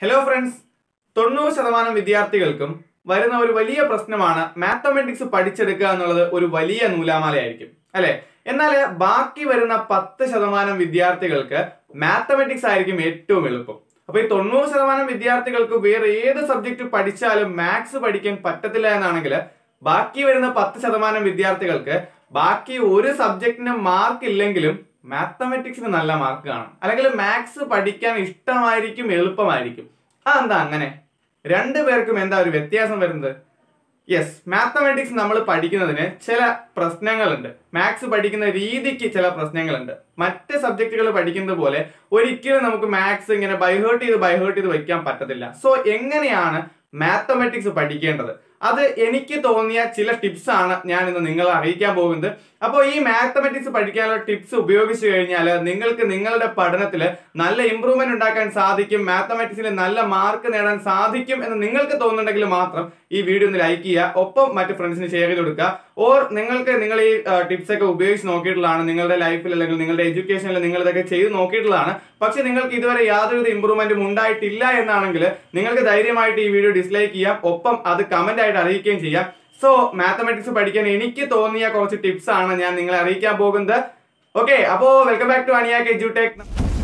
hello friends തൊണ്ണൂറ് ശതമാനം വിദ്യാർത്ഥികൾക്കും വരുന്ന ഒരു വലിയ പ്രശ്നമാണ് മാത്തമെറ്റിക്സ് പഠിച്ചെടുക്കുക എന്നുള്ളത് ഒരു വലിയ നൂലാമാലയായിരിക്കും അല്ലെ എന്നാൽ ബാക്കി വരുന്ന പത്ത് ശതമാനം വിദ്യാർത്ഥികൾക്ക് മാത്തമെറ്റിക്സ് ആയിരിക്കും ഏറ്റവും എളുപ്പം അപ്പൊ ഈ തൊണ്ണൂറ് ശതമാനം വിദ്യാർത്ഥികൾക്ക് വേറെ ഏത് സബ്ജക്ട് പഠിച്ചാലും മാത്സ് പഠിക്കാൻ പറ്റത്തില്ല എന്നാണെങ്കിൽ ബാക്കി വരുന്ന പത്ത് ശതമാനം വിദ്യാർത്ഥികൾക്ക് ബാക്കി ഒരു സബ്ജക്റ്റിന് മാർക്ക് ഇല്ലെങ്കിലും മാത്തമെറ്റിക്സിന് നല്ല മാർക്ക് കാണും അല്ലെങ്കിൽ മാത്സ് പഠിക്കാൻ ഇഷ്ടമായിരിക്കും എളുപ്പമായിരിക്കും അതെന്താ അങ്ങനെ രണ്ടു പേർക്കും എന്താ ഒരു വ്യത്യാസം വരുന്നത് യെസ് മാത്തമെറ്റിക്സ് നമ്മൾ പഠിക്കുന്നതിന് ചില പ്രശ്നങ്ങളുണ്ട് മാത്സ് പഠിക്കുന്ന രീതിക്ക് ചില പ്രശ്നങ്ങളുണ്ട് മറ്റ് സബ്ജക്റ്റുകൾ പഠിക്കുന്നത് പോലെ ഒരിക്കലും നമുക്ക് മാത്സ് ഇങ്ങനെ ബൈഹേർട്ട് ചെയ്ത് ബൈഹേർട്ട് ചെയ്ത് വെക്കാൻ പറ്റത്തില്ല സോ എങ്ങനെയാണ് മാത്തമെറ്റിക്സ് പഠിക്കേണ്ടത് അത് എനിക്ക് തോന്നിയ ചില ടിപ്സ് ആണ് ഞാൻ ഇന്ന് നിങ്ങളെ അറിയിക്കാൻ പോകുന്നത് അപ്പോൾ ഈ മാത്തമെറ്റിക്സ് പഠിക്കാനുള്ള ടിപ്സ് ഉപയോഗിച്ച് കഴിഞ്ഞാൽ നിങ്ങൾക്ക് നിങ്ങളുടെ പഠനത്തിൽ നല്ല ഇമ്പ്രൂവ്മെന്റ് ഉണ്ടാക്കാൻ സാധിക്കും മാത്തമെറ്റിക്സിൽ നല്ല മാർക്ക് നേടാൻ സാധിക്കും എന്ന് നിങ്ങൾക്ക് തോന്നുന്നുണ്ടെങ്കിൽ മാത്രം ഈ വീഡിയോ ഒന്ന് ലൈക്ക് ചെയ്യുക ഒപ്പം മറ്റു ഫ്രണ്ട്സിന് ഷെയർ ചെയ്ത് കൊടുക്കുക ഓർ നിങ്ങൾക്ക് നിങ്ങൾ ഈ ടിപ്സ് ഒക്കെ ഉപയോഗിച്ച് നോക്കിയിട്ടുള്ളതാണ് നിങ്ങളുടെ ലൈഫിൽ അല്ലെങ്കിൽ നിങ്ങളുടെ എഡ്യൂക്കേഷനിൽ നിങ്ങൾ ഇതൊക്കെ ചെയ്ത് നോക്കിയിട്ടുള്ളതാണ് പക്ഷെ നിങ്ങൾക്ക് ഇതുവരെ യാതൊരുവിധ ഇമ്പ്രൂവ്മെന്റും ഉണ്ടായിട്ടില്ല എന്നാണെങ്കിൽ നിങ്ങൾക്ക് ധൈര്യമായിട്ട് ഈ വീഡിയോ ഡിസ്ലൈക്ക് ചെയ്യാം ഒപ്പം അത് കമന്റ് ആയിട്ട് അറിയിക്കുകയും ചെയ്യാം സോ മാത്തമെറ്റിക്സ് പഠിക്കാൻ എനിക്ക് തോന്നിയ കുറച്ച് ടിപ്സ് ആണ് ഞാൻ നിങ്ങളെ അറിയിക്കാൻ പോകുന്നത് ഓക്കെ അപ്പോ welcome back to Aniyak edutech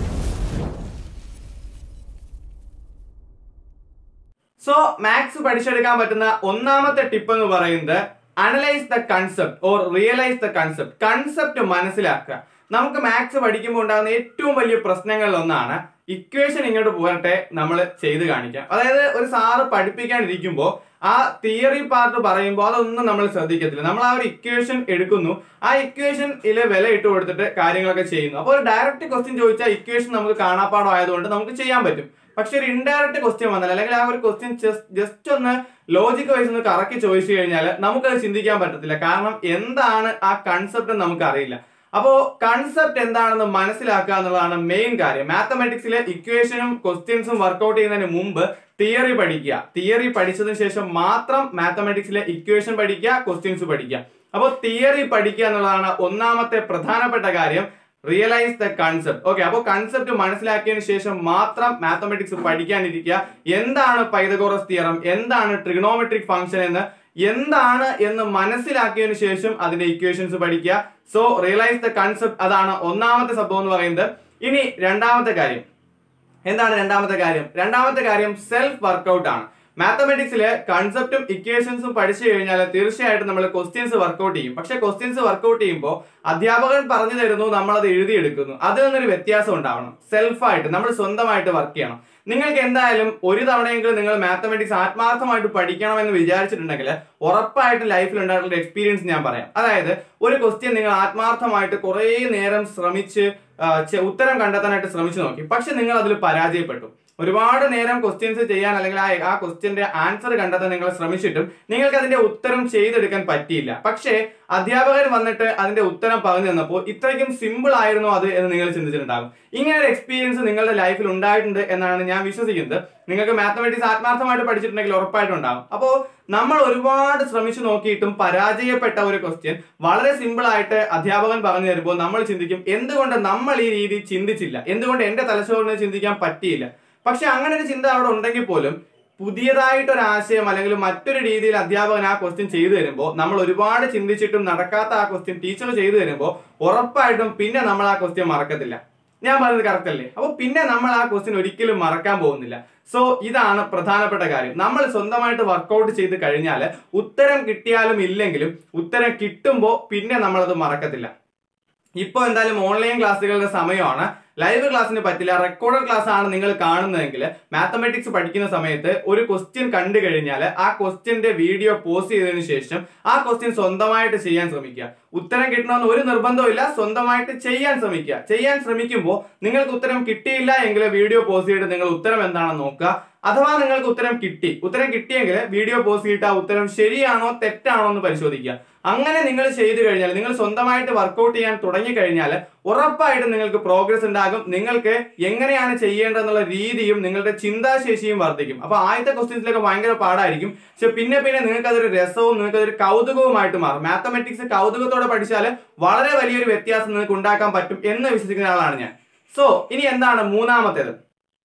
so maths പഠിച്ചെടുക്കാൻ പറ്റുന്ന ഒന്നാമത്തെ ടിപ്പ് എന്ന് പറയുന്നത് analyse the concept or realise the concept concept മനസ്സിലാക്കുക നമുക്ക് മാത്സ് പഠിക്കുമ്പോൾ ഉണ്ടാകുന്ന ഏറ്റവും വലിയ പ്രശ്നങ്ങളിൽ ഒന്നാണ് ഇക്വേഷൻ ഇങ്ങോട്ട് പോരട്ടെ നമ്മൾ ചെയ്ത് കാണിക്കാം അതായത് ഒരു സാറ് പഠിപ്പിക്കാനിരിക്കുമ്പോൾ ആ തിയറി പാർട്ട് പറയുമ്പോൾ അതൊന്നും നമ്മൾ ശ്രദ്ധിക്കത്തില്ല നമ്മൾ ആ ഒരു ഇക്വേഷൻ എടുക്കുന്നു ആ ഇക്വേഷനിലെ വില ഇട്ട് കൊടുത്തിട്ട് കാര്യങ്ങളൊക്കെ ചെയ്യുന്നു അപ്പോൾ ഒരു ഡയറക്റ്റ് ക്വസ്റ്റ്യൻ ചോദിച്ചാൽ ഇക്വേഷൻ നമുക്ക് കാണാപ്പാടം ആയതുകൊണ്ട് നമുക്ക് ചെയ്യാൻ പറ്റും പക്ഷെ ഒരു ഇൻഡയറക്റ്റ് ക്വസ്റ്റ്യൻ വന്നാൽ അല്ലെങ്കിൽ ആ ഒരു ക്വസ്റ്റ്യൻ ജസ്റ്റ് ഒന്ന് ലോജിക് വൈസ് ഒന്ന് കറക്കി ചോദിച്ചു കഴിഞ്ഞാൽ നമുക്കത് ചിന്തിക്കാൻ പറ്റത്തില്ല കാരണം എന്താണ് ആ കൺസെപ്റ്റ് നമുക്ക് അറിയില്ല അപ്പോ കൺസെപ്റ്റ് എന്താണെന്ന് മനസ്സിലാക്കുക എന്നുള്ളതാണ് മെയിൻ കാര്യം മാത്തമെറ്റിക്സിലെ ഇക്വേഷനും ക്വസ്റ്റ്യൻസും വർക്ക്ഔട്ട് ചെയ്യുന്നതിന് മുമ്പ് തിയറി പഠിക്കുക തിയറി പഠിച്ചതിന് ശേഷം മാത്രം മാത്തമെറ്റിക്സിലെ ഇക്വേഷൻ പഠിക്കുക ക്വസ്റ്റ്യൻസ് പഠിക്കുക അപ്പോൾ തിയറി പഠിക്കുക എന്നുള്ളതാണ് ഒന്നാമത്തെ പ്രധാനപ്പെട്ട കാര്യം റിയലൈസ് ദ കൺസെപ്റ്റ് ഓക്കെ അപ്പോൾ കൺസെപ്റ്റ് മനസ്സിലാക്കിയതിനു ശേഷം മാത്രം മാത്തമെറ്റിക്സ് പഠിക്കാനിരിക്കുക എന്താണ് പൈതഗോറസ് തിയറം എന്താണ് ട്രിഗണോമെട്രിക് ഫംഗ്ഷൻ എന്ന് എന്താണ് എന്ന് മനസ്സിലാക്കിയതിനു ശേഷം അതിന്റെ ഇക്വേഷൻസ് പഠിക്കുക സോ റിയലൈസ് ദ കൺസെപ്റ്റ് അതാണ് ഒന്നാമത്തെ സംഭവം എന്ന് പറയുന്നത് ഇനി രണ്ടാമത്തെ കാര്യം എന്താണ് രണ്ടാമത്തെ കാര്യം രണ്ടാമത്തെ കാര്യം സെൽഫ് വർക്കൗട്ട് ആണ് മാത്തമെറ്റിക്സില് കൺസെപ്റ്റും ഇക്വേഷൻസും പഠിച്ചു കഴിഞ്ഞാൽ തീർച്ചയായിട്ടും നമ്മൾ ക്വസ്റ്റ്യൻസ് വർക്കൗട്ട് ചെയ്യും പക്ഷെ ക്വസ്റ്റ്യൻസ് വർക്കൗട്ട് ചെയ്യുമ്പോൾ അധ്യാപകൻ പറഞ്ഞു തരുന്നു നമ്മൾ അത് എഴുതിയെടുക്കുന്നു അതിൽ നിന്നൊരു വ്യത്യാസം ഉണ്ടാവണം സെൽഫായിട്ട് നമ്മൾ സ്വന്തമായിട്ട് വർക്ക് ചെയ്യണം നിങ്ങൾക്ക് എന്തായാലും ഒരു തവണയെങ്കിലും നിങ്ങൾ മാത്തമെറ്റിക്സ് ആത്മാർത്ഥമായിട്ട് പഠിക്കണമെന്ന് വിചാരിച്ചിട്ടുണ്ടെങ്കിൽ ഉറപ്പായിട്ടും ലൈഫിൽ ഉണ്ടായിട്ടുള്ള എക്സ്പീരിയൻസ് ഞാൻ പറയാം അതായത് ഒരു ക്വസ്റ്റ്യൻ നിങ്ങൾ ആത്മാർത്ഥമായിട്ട് കുറേ നേരം ശ്രമിച്ച് ഉത്തരം കണ്ടെത്താനായിട്ട് ശ്രമിച്ചു നോക്കി പക്ഷെ നിങ്ങൾ അതിൽ പരാജയപ്പെട്ടു ഒരുപാട് നേരം ക്വസ്റ്റ്യൻസ് ചെയ്യാൻ അല്ലെങ്കിൽ ആ ആ ക്വസ്റ്റ്യന്റെ ആൻസർ കണ്ടെത്താൻ നിങ്ങൾ ശ്രമിച്ചിട്ടും നിങ്ങൾക്ക് അതിന്റെ ഉത്തരം ചെയ്തെടുക്കാൻ പറ്റിയില്ല പക്ഷേ അധ്യാപകർ വന്നിട്ട് അതിന്റെ ഉത്തരം പറഞ്ഞു തന്നപ്പോൾ ഇത്രയ്ക്കും സിമ്പിൾ ആയിരുന്നു അത് എന്ന് നിങ്ങൾ ചിന്തിച്ചിട്ടുണ്ടാകും ഇങ്ങനെ ഒരു എക്സ്പീരിയൻസ് നിങ്ങളുടെ ലൈഫിൽ ഉണ്ടായിട്ടുണ്ട് എന്നാണ് ഞാൻ വിശ്വസിക്കുന്നത് നിങ്ങൾക്ക് മാത്തമെറ്റിക്സ് ആത്മാർത്ഥമായിട്ട് പഠിച്ചിട്ടുണ്ടെങ്കിൽ ഉറപ്പായിട്ടും ഉണ്ടാകും അപ്പോൾ നമ്മൾ ഒരുപാട് ശ്രമിച്ചു നോക്കിയിട്ടും പരാജയപ്പെട്ട ഒരു ക്വസ്റ്റ്യൻ വളരെ സിമ്പിൾ ആയിട്ട് അധ്യാപകൻ പറഞ്ഞു തരുമ്പോൾ നമ്മൾ ചിന്തിക്കും എന്തുകൊണ്ട് നമ്മൾ ഈ രീതി ചിന്തിച്ചില്ല എന്തുകൊണ്ട് എന്റെ തലച്ചോറിന് ചിന്തിക്കാൻ പറ്റിയില്ല പക്ഷെ അങ്ങനെ ഒരു ചിന്ത അവിടെ ഉണ്ടെങ്കിൽ പോലും പുതിയതായിട്ടൊരു ആശയം അല്ലെങ്കിൽ മറ്റൊരു രീതിയിൽ അധ്യാപകൻ ആ ക്വസ്റ്റ്യൻ ചെയ്തു തരുമ്പോൾ നമ്മൾ ഒരുപാട് ചിന്തിച്ചിട്ടും നടക്കാത്ത ആ ക്വസ്റ്റ്യൻ ടീച്ചർ ചെയ്തു തരുമ്പോൾ ഉറപ്പായിട്ടും പിന്നെ നമ്മൾ ആ ക്വസ്റ്റ്യൻ മറക്കത്തില്ല ഞാൻ പറഞ്ഞത് കറക്റ്റ് അല്ലേ അപ്പോൾ പിന്നെ നമ്മൾ ആ ക്വസ്റ്റ്യൻ ഒരിക്കലും മറക്കാൻ പോകുന്നില്ല സോ ഇതാണ് പ്രധാനപ്പെട്ട കാര്യം നമ്മൾ സ്വന്തമായിട്ട് വർക്കൗട്ട് ചെയ്ത് കഴിഞ്ഞാൽ ഉത്തരം കിട്ടിയാലും ഇല്ലെങ്കിലും ഉത്തരം കിട്ടുമ്പോൾ പിന്നെ നമ്മളത് മറക്കത്തില്ല ഇപ്പോൾ എന്തായാലും ഓൺലൈൻ ക്ലാസ്സുകളുടെ സമയമാണ് ലൈവ് ക്ലാസ്സിന് പറ്റില്ല റെക്കോർഡഡ് ക്ലാസ് ആണ് നിങ്ങൾ കാണുന്നതെങ്കിൽ മാത്തമെറ്റിക്സ് പഠിക്കുന്ന സമയത്ത് ഒരു ക്വസ്റ്റ്യൻ കണ്ടു കഴിഞ്ഞാൽ ആ ക്വസ്റ്റ്യന്റെ വീഡിയോ പോസ്റ്റ് ചെയ്തതിനു ശേഷം ആ ക്വസ്റ്റ്യൻ സ്വന്തമായിട്ട് ചെയ്യാൻ ശ്രമിക്കുക ഉത്തരം കിട്ടണമെന്ന് ഒരു നിർബന്ധമില്ല സ്വന്തമായിട്ട് ചെയ്യാൻ ശ്രമിക്കുക ചെയ്യാൻ ശ്രമിക്കുമ്പോൾ നിങ്ങൾക്ക് ഉത്തരം കിട്ടിയില്ല എങ്കിൽ വീഡിയോ പോസ്റ്റ് ചെയ്തിട്ട് നിങ്ങൾ ഉത്തരം എന്താണെന്ന് നോക്കുക അഥവാ നിങ്ങൾക്ക് ഉത്തരം കിട്ടി ഉത്തരം കിട്ടിയെങ്കിൽ വീഡിയോ പോസ്റ്റ് ചെയ്തിട്ട് ആ ഉത്തരം ശരിയാണോ തെറ്റാണോ എന്ന് പരിശോധിക്കുക അങ്ങനെ നിങ്ങൾ ചെയ്തു കഴിഞ്ഞാൽ നിങ്ങൾ സ്വന്തമായിട്ട് വർക്കൗട്ട് ചെയ്യാൻ തുടങ്ങി കഴിഞ്ഞാൽ ഉറപ്പായിട്ടും നിങ്ങൾക്ക് പ്രോഗ്രസ് ഉണ്ടാകും നിങ്ങൾക്ക് എങ്ങനെയാണ് ചെയ്യേണ്ടതെന്നുള്ള രീതിയും നിങ്ങളുടെ ചിന്താശേഷിയും വർദ്ധിക്കും അപ്പൊ ആദ്യത്തെ ക്വസ്റ്റ്യൻസിലൊക്കെ ഭയങ്കര പാടായിരിക്കും പക്ഷെ പിന്നെ പിന്നെ നിങ്ങൾക്ക് അതൊരു രസവും നിങ്ങൾക്ക് അതൊരു കൗതുകവുമായിട്ട് മാറും മാത്തമെറ്റിക്സ് കൗതുകത്തോടെ പഠിച്ചാൽ വളരെ വലിയൊരു വ്യത്യാസം നിങ്ങൾക്ക് ഉണ്ടാക്കാൻ പറ്റും എന്ന് വിശ്വസിക്കുന്ന ആളാണ് ഞാൻ സോ ഇനി എന്താണ് മൂന്നാമത്തേത്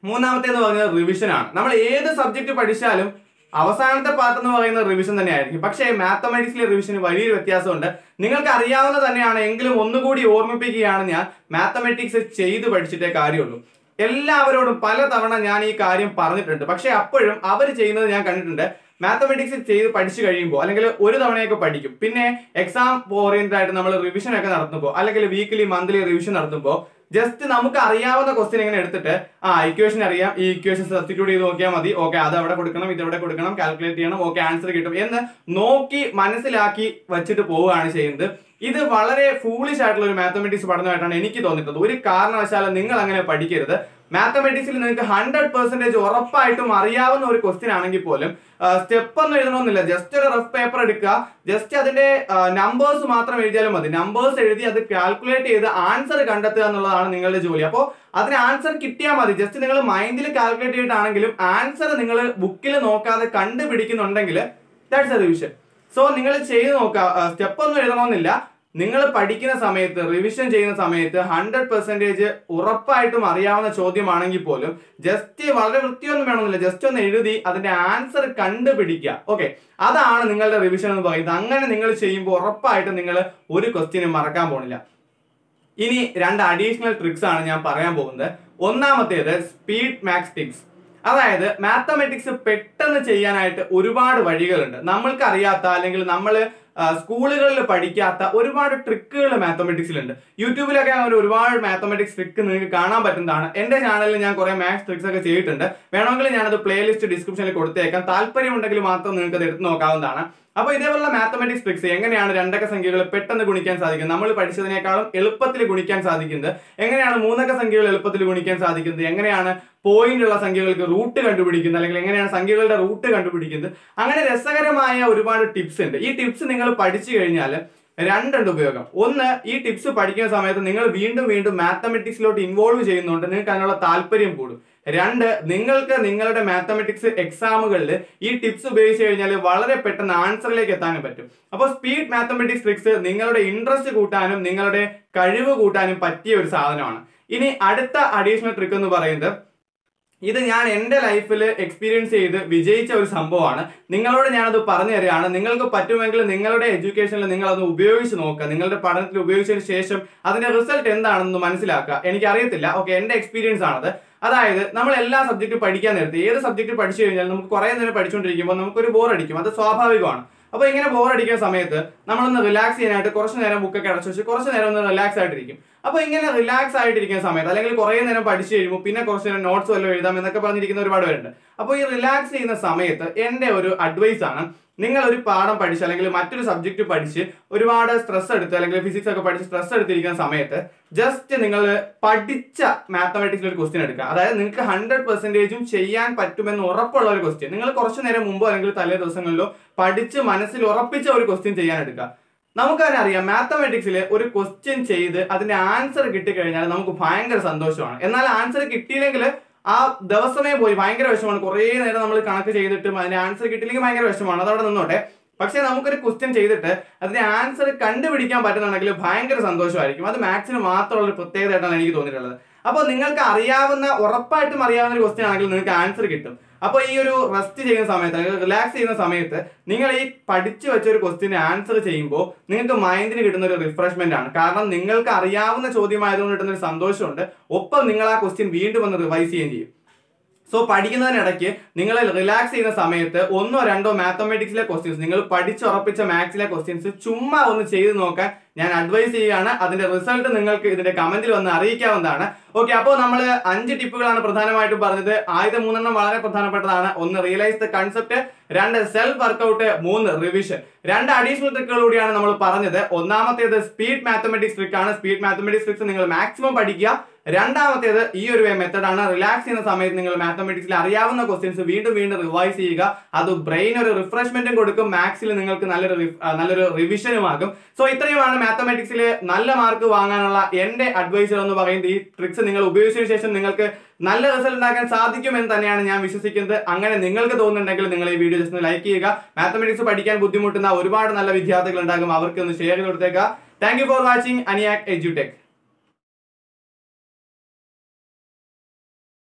മൂന്നാമത്തേന്ന് പറയുന്നത് റിവിഷൻ ആണ് നമ്മൾ ഏത് സബ്ജക്ട് പഠിച്ചാലും അവസാനത്തെ പാർട്ട് എന്ന് പറയുന്നത് റിവിഷൻ തന്നെയായിരിക്കും പക്ഷേ മാത്തമാറ്റിക്സിലെ റിവിഷന് വലിയൊരു വ്യത്യാസമുണ്ട് നിങ്ങൾക്ക് അറിയാവുന്ന തന്നെയാണ് എങ്കിലും ഒന്നുകൂടി ഓർമ്മിപ്പിക്കുകയാണ് ഞാൻ മാത്തമാറ്റിക്സ് ചെയ്ത് പഠിച്ചിട്ടേ കാര്യമുള്ളൂ എല്ലാവരോടും പലതവണ ഞാൻ ഈ കാര്യം പറഞ്ഞിട്ടുണ്ട് പക്ഷേ അപ്പോഴും അവർ ചെയ്യുന്നത് ഞാൻ കണ്ടിട്ടുണ്ട് മാത്തമെറ്റിക്സ് ചെയ്ത് പഠിച്ചു കഴിയുമ്പോൾ അല്ലെങ്കിൽ ഒരു തവണയൊക്കെ പഠിക്കും പിന്നെ എക്സാം ഓറിയന്റഡ് ആയിട്ട് നമ്മൾ റിവിഷൻ ഒക്കെ നടത്തുമ്പോൾ അല്ലെങ്കിൽ വീക്കിലി മന്ത്ലി റിവിഷൻ നടത്തുമ്പോൾ ജസ്റ്റ് നമുക്ക് അറിയാവുന്ന ക്വസ്റ്റ്യൻ ഇങ്ങനെ എടുത്തിട്ട് ആ ഇക്വേഷൻ അറിയാം ഈ ഇക്വേഷൻ സബ്സ്റ്റിറ്റ്യൂട്ട് ചെയ്ത് നോക്കിയാൽ മതി ഓക്കെ അത് അവിടെ കൊടുക്കണം ഇത് ഇവിടെ കൊടുക്കണം കാൽക്കുലേറ്റ് ചെയ്യണം ഓക്കെ ആൻസർ കിട്ടും എന്ന് നോക്കി മനസ്സിലാക്കി വെച്ചിട്ട് പോവുകയാണ് ചെയ്യുന്നത് ഇത് വളരെ ഫൂളിഷ് ആയിട്ടുള്ള ഒരു മാത്തമെറ്റിക്സ് പഠനമായിട്ടാണ് എനിക്ക് തോന്നിയിട്ടുള്ളത് ഒരു കാരണവശാലും നിങ്ങൾ അങ്ങനെ പഠിക്കരുത് മാത്തമെറ്റിക്സിൽ നിങ്ങൾക്ക് ഹൺഡ്രഡ് പെർസെന്റേജ് ഉറപ്പായിട്ടും അറിയാവുന്ന ഒരു ക്വസ്റ്റ്യൻ ആണെങ്കിൽ പോലും സ്റ്റെപ്പ് ഒന്നും എഴുതണമെന്നില്ല ജസ്റ്റ് ഒരു റഫ് പേപ്പർ എടുക്കുക ജസ്റ്റ് അതിന്റെ നമ്പേഴ്സ് മാത്രം എഴുതിയാലും മതി നമ്പേഴ്സ് എഴുതി അത് കാൽക്കുലേറ്റ് ചെയ്ത് ആൻസർ കണ്ടെത്തുക എന്നുള്ളതാണ് നിങ്ങളുടെ ജോലി അപ്പോൾ അതിന് ആൻസർ കിട്ടിയാൽ മതി ജസ്റ്റ് നിങ്ങൾ മൈൻഡിൽ കാൽക്കുലേറ്റ് ചെയ്തിട്ടാണെങ്കിലും ആൻസർ നിങ്ങൾ ബുക്കിൽ നോക്കാതെ കണ്ടുപിടിക്കുന്നുണ്ടെങ്കിൽ ദാറ്റ്സ് എ റിവിഷൻ സോ നിങ്ങൾ ചെയ്ത് നോക്കുക സ്റ്റെപ്പ് ഒന്നും എഴുതണമെന്നില്ല നിങ്ങൾ പഠിക്കുന്ന സമയത്ത് റിവിഷൻ ചെയ്യുന്ന സമയത്ത് ഹൺഡ്രഡ് പെർസെൻറ്റേജ് ഉറപ്പായിട്ടും അറിയാവുന്ന ചോദ്യമാണെങ്കിൽ പോലും ജസ്റ്റ് വളരെ വൃത്തിയൊന്നും വേണമെന്നില്ല ജസ്റ്റ് ഒന്ന് എഴുതി അതിന്റെ ആൻസർ കണ്ടുപിടിക്കുക ഓക്കെ അതാണ് നിങ്ങളുടെ റിവിഷൻ എന്ന് പറയുന്നത് അങ്ങനെ നിങ്ങൾ ചെയ്യുമ്പോൾ ഉറപ്പായിട്ടും നിങ്ങൾ ഒരു ക്വസ്റ്റ്യനും മറക്കാൻ പോണില്ല ഇനി രണ്ട് അഡീഷണൽ ട്രിക്സ് ആണ് ഞാൻ പറയാൻ പോകുന്നത് ഒന്നാമത്തേത് സ്പീഡ് മാക്സ് ടിപ്സ് അതായത് മാത്തമെറ്റിക്സ് പെട്ടെന്ന് ചെയ്യാനായിട്ട് ഒരുപാട് വഴികളുണ്ട് നമ്മൾക്ക് അറിയാത്ത അല്ലെങ്കിൽ നമ്മൾ സ്കൂളുകളിൽ പഠിക്കാത്ത ഒരുപാട് ട്രിക്കുകൾ മാത്തമെറ്റിക്സിലുണ്ട് യൂട്യൂബിലൊക്കെ അങ്ങനെ ഒരുപാട് മാത്തമെറ്റിക്സ് ട്രിക്ക് നിങ്ങൾക്ക് കാണാൻ പറ്റുന്നതാണ് എന്റെ ചാനലിൽ ഞാൻ കുറെ മാത്സ് ട്രിക്സ് ഒക്കെ ചെയ്തിട്ടുണ്ട് വേണമെങ്കിൽ ഞാനത് പ്ലേലിസ്റ്റ് ഡിസ്ക്രിപ്ഷനിൽ കൊടുത്തേക്കാം താല്പര്യമുണ്ടെങ്കിൽ മാത്രം നിങ്ങൾക്ക് അത് എടുത്ത് നോക്കാവുന്നതാണ് അപ്പൊ ഇതേപോലുള്ള മാത്തമെറ്റിക്സ് ട്രിക്സ് എങ്ങനെയാണ് രണ്ടക്ക സംഖ്യകൾ പെട്ടെന്ന് ഗുണിക്കാൻ സാധിക്കുന്നത് നമ്മൾ പഠിച്ചതിനേക്കാളും എളുപ്പത്തിൽ ഗുണിക്കാൻ സാധിക്കുന്നത് എങ്ങനെയാണ് മൂന്നക്ക സംഖ്യകൾ എളുപ്പത്തിൽ ഗുണിക്കാൻ സാധിക്കുന്നത് എങ്ങനെയാണ് പോയിന്റ് ഉള്ള സംഖ്യകൾക്ക് റൂട്ട് കണ്ടുപിടിക്കുന്നത് അല്ലെങ്കിൽ എങ്ങനെയാണ് സംഖ്യകളുടെ റൂട്ട് കണ്ടുപിടിക്കുന്നത് അങ്ങനെ രസകരമായ ഒരുപാട് ടിപ്സ് ഉണ്ട് ഈ ടിപ്സ് നിങ്ങൾ പഠിച്ചു കഴിഞ്ഞാൽ രണ്ടുണ്ട് ഉപയോഗം ഒന്ന് ഈ ടിപ്സ് പഠിക്കുന്ന സമയത്ത് നിങ്ങൾ വീണ്ടും വീണ്ടും മാത്തമെറ്റിക്സിലോട്ട് ഇൻവോൾവ് ചെയ്യുന്നുണ്ട് നിങ്ങൾക്ക് അതിനുള്ള താല്പര്യം കൂടും രണ്ട് നിങ്ങൾക്ക് നിങ്ങളുടെ മാത്തമെറ്റിക്സ് എക്സാമുകളിൽ ഈ ടിപ്സ് ഉപയോഗിച്ച് കഴിഞ്ഞാൽ വളരെ പെട്ടെന്ന് ആൻസറിലേക്ക് എത്താനും പറ്റും അപ്പോൾ സ്പീഡ് മാത്തമെറ്റിക്സ് ട്രിക്സ് നിങ്ങളുടെ ഇൻട്രസ്റ്റ് കൂട്ടാനും നിങ്ങളുടെ കഴിവ് കൂട്ടാനും പറ്റിയ ഒരു സാധനമാണ് ഇനി അടുത്ത അഡീഷണൽ ട്രിക്ക് എന്ന് പറയുന്നത് ഇത് ഞാൻ എൻ്റെ ലൈഫിൽ എക്സ്പീരിയൻസ് ചെയ്ത് വിജയിച്ച ഒരു സംഭവമാണ് നിങ്ങളോട് ഞാനത് പറഞ്ഞു തരികയാണ് നിങ്ങൾക്ക് പറ്റുമെങ്കിൽ നിങ്ങളുടെ എഡ്യൂക്കേഷനിൽ നിങ്ങൾ അത് ഉപയോഗിച്ച് നോക്കുക നിങ്ങളുടെ പഠനത്തിൽ ഉപയോഗിച്ചതിന് ശേഷം അതിന്റെ റിസൾട്ട് എന്താണെന്ന് മനസ്സിലാക്കുക എനിക്ക് അറിയത്തില്ല ഓക്കെ എൻ്റെ എക്സ്പീരിയൻസ് ആണത് അതായത് നമ്മൾ എല്ലാ സബ്ജക്റ്റും പഠിക്കാൻ നേരത്തെ ഏത് സബ്ജക്റ്റ് പഠിച്ചു കഴിഞ്ഞാൽ നമുക്ക് കുറേ നേരം പഠിച്ചുകൊണ്ടിരിക്കുമ്പോൾ നമുക്കൊരു ബോർ അടിക്കും അത് സ്വാഭാവികമാണ് അപ്പോൾ ഇങ്ങനെ ബോർ അടിക്കുന്ന സമയത്ത് നമ്മളൊന്ന് റിലാക്സ് ചെയ്യാനായിട്ട് കുറച്ച് നേരം ബുക്കൊക്കെ അടച്ചു വെച്ച് കുറച്ച് നേരം ഒന്ന് റിലാക്സ് ആയിട്ടിരിക്കും അപ്പോൾ ഇങ്ങനെ റിലാക്സ് ആയിട്ടിരിക്കുന്ന സമയത്ത് അല്ലെങ്കിൽ കുറേ നേരം പഠിച്ചു കഴിയുമ്പോൾ പിന്നെ കുറച്ച് നേരം നോട്ട്സ് വല്ലതും എഴുതാം എന്നൊക്കെ പറഞ്ഞിരിക്കുന്ന ഒരുപാട് പേരുണ്ട് അപ്പോൾ ഈ റിലാക്സ് ചെയ്യുന്ന സമയത്ത് എൻ്റെ ഒരു അഡ്വൈസ് ആണ് നിങ്ങൾ ഒരു പാഠം പഠിച്ച് അല്ലെങ്കിൽ മറ്റൊരു സബ്ജക്റ്റ് പഠിച്ച് ഒരുപാട് സ്ട്രെസ് എടുത്ത് അല്ലെങ്കിൽ ഫിസിക്സ് ഒക്കെ പഠിച്ച് സ്ട്രെസ് എടുത്തിരിക്കുന്ന സമയത്ത് ജസ്റ്റ് നിങ്ങൾ പഠിച്ച മാത്തമാറ്റിക്സിൽ ഒരു ക്വസ്റ്റ്യൻ എടുക്കുക അതായത് നിങ്ങൾക്ക് ഹൺഡ്രഡ് പെർസെൻറ്റേജും ചെയ്യാൻ പറ്റുമെന്ന് ഉറപ്പുള്ള ഒരു ക്വസ്റ്റ്യൻ നിങ്ങൾ കുറച്ച് നേരം മുമ്പോ അല്ലെങ്കിൽ തലേ ദിവസങ്ങളിലോ പഠിച്ച് മനസ്സിൽ ഉറപ്പിച്ച ഒരു ക്വസ്റ്റ്യൻ ചെയ്യാൻ എടുക്കുക നമുക്കതിനെ അറിയാം മാത്തമാറ്റിക്സിൽ ഒരു ക്വസ്റ്റ്യൻ ചെയ്ത് അതിന്റെ ആൻസർ കിട്ടിക്കഴിഞ്ഞാൽ നമുക്ക് ഭയങ്കര സന്തോഷമാണ് എന്നാൽ ആൻസർ കിട്ടിയില്ലെങ്കിൽ ആ ദിവസമേ പോയി ഭയങ്കര വിഷമമാണ് കുറേ നേരം നമ്മൾ കണക്ക് ചെയ്തിട്ടും അതിന്റെ ആൻസർ കിട്ടിയില്ലെങ്കിൽ ഭയങ്കര വിഷമമാണ് അതവിടെ നിന്നോട്ടെ പക്ഷേ നമുക്കൊരു ക്വസ്റ്റ്യൻ ചെയ്തിട്ട് അതിന്റെ ആൻസർ കണ്ടുപിടിക്കാൻ പറ്റുന്നുണ്ടെങ്കിൽ ഭയങ്കര സന്തോഷമായിരിക്കും അത് മാത്സിന് മാത്രമുള്ള ഒരു പ്രത്യേകതയായിട്ടാണ് എനിക്ക് തോന്നിയിട്ടുള്ളത് അപ്പോൾ നിങ്ങൾക്ക് അറിയാവുന്ന ഉറപ്പായിട്ടും അറിയാവുന്ന ഒരു ക്വസ്റ്റ്യൻ ആണെങ്കിൽ നിങ്ങൾക്ക് ആൻസർ കിട്ടും അപ്പോൾ ഈ ഒരു റെസ്റ്റ് ചെയ്യുന്ന സമയത്ത് അല്ലെങ്കിൽ റിലാക്സ് ചെയ്യുന്ന സമയത്ത് നിങ്ങൾ ഈ പഠിച്ചു വെച്ച ഒരു ക്വസ്റ്റിന് ആൻസർ ചെയ്യുമ്പോൾ നിങ്ങൾക്ക് മൈൻഡിന് കിട്ടുന്ന ഒരു റിഫ്രഷ്മെന്റ് ആണ് കാരണം നിങ്ങൾക്ക് അറിയാവുന്ന ചോദ്യമായതുകൊണ്ട് കിട്ടുന്ന ഒരു സന്തോഷമുണ്ട് ഒപ്പം നിങ്ങൾ ആ ക്വസ്റ്റ്യൻ വീണ്ടും ഒന്ന് റിവൈസ് ചെയ്യുകയും ചെയ്യും സോ പഠിക്കുന്നതിനിടയ്ക്ക് നിങ്ങൾ റിലാക്സ് ചെയ്യുന്ന സമയത്ത് ഒന്നോ രണ്ടോ മാത്തമെറ്റിക്സിലെ ക്വസ്റ്റ്യൻസ് നിങ്ങൾ പഠിച്ചുറപ്പിച്ച മാത്സിലെ ക്വസ്റ്റ്യൻസ് ചുമ്മാ ഒന്ന് ചെയ്ത് നോക്കാൻ ഞാൻ അഡ്വൈസ് ചെയ്യുകയാണ് അതിന്റെ റിസൾട്ട് നിങ്ങൾക്ക് ഇതിന്റെ കമന്റിൽ വന്ന് അറിയിക്കാവുന്നതാണ് ഓക്കെ അപ്പോൾ നമ്മൾ അഞ്ച് ടിപ്പുകളാണ് പ്രധാനമായിട്ടും പറഞ്ഞത് ആദ്യത്തെ മൂന്നെണ്ണം വളരെ പ്രധാനപ്പെട്ടതാണ് ഒന്ന് റിയലൈസ് ദ കൺസെപ്റ്റ് രണ്ട് സെൽഫ് വർക്കൗട്ട് മൂന്ന് റിവിഷൻ രണ്ട് അഡീഷണൽ ട്രിക്കുകൾ കൂടിയാണ് നമ്മൾ പറഞ്ഞത് ഒന്നാമത്തേത് സ്പീഡ് മാത്തമെറ്റിക്സ് ട്രിക്ക് ആണ് സ്പീഡ് മാത്തമെറ്റിക്സ് ട്രിക്സ് നിങ്ങൾ മാക്സിമം പഠിക്കുക രണ്ടാമത്തേത് ഈ ഒരു മെത്തഡ് ആണ് റിലാക്സ് ചെയ്യുന്ന സമയത്ത് നിങ്ങൾ മാത്തമെറ്റിക്സിൽ അറിയാവുന്ന ക്വസ്റ്റ്യൻസ് വീണ്ടും വീണ്ടും റിവൈസ് ചെയ്യുക അത് ബ്രെയിൻ ഒരു റിഫ്രഷ്മെന്റും കൊടുക്കും മാത്സിൽ നിങ്ങൾക്ക് നല്ലൊരു റിഫ്- ആ, നല്ലൊരു റിവിഷനും ആകും സോ ഇത്രയുമാണ് മാത്തമെറ്റിക്സിൽ നല്ല മാർക്ക് വാങ്ങാനുള്ള എന്റെ അഡ്വൈസർ എന്ന് പറയുന്നത് ഈ ട്രിക്സ് നിങ്ങൾ ഉപയോഗിച്ചതിന് ശേഷം നിങ്ങൾക്ക് നല്ല റിസൾട്ട് ഉണ്ടാക്കാൻ സാധിക്കുമെന്ന് തന്നെയാണ് ഞാൻ വിശ്വസിക്കുന്നത് അങ്ങനെ നിങ്ങൾക്ക് തോന്നുന്നുണ്ടെങ്കിൽ നിങ്ങൾ ഈ വീഡിയോ ജസ്റ്റ് ലൈക്ക് ചെയ്യുക മാത്തമെറ്റിക്സ് പഠിക്കാൻ ബുദ്ധിമുട്ടുന്ന ഒരുപാട് നല്ല വിദ്യാർത്ഥികൾ ഉണ്ടാകും അവർക്ക് ഒന്ന് ഷെയർ ചെയ്ത് കൊടുത്തേക്കുക thank you for watching Aniyak edtech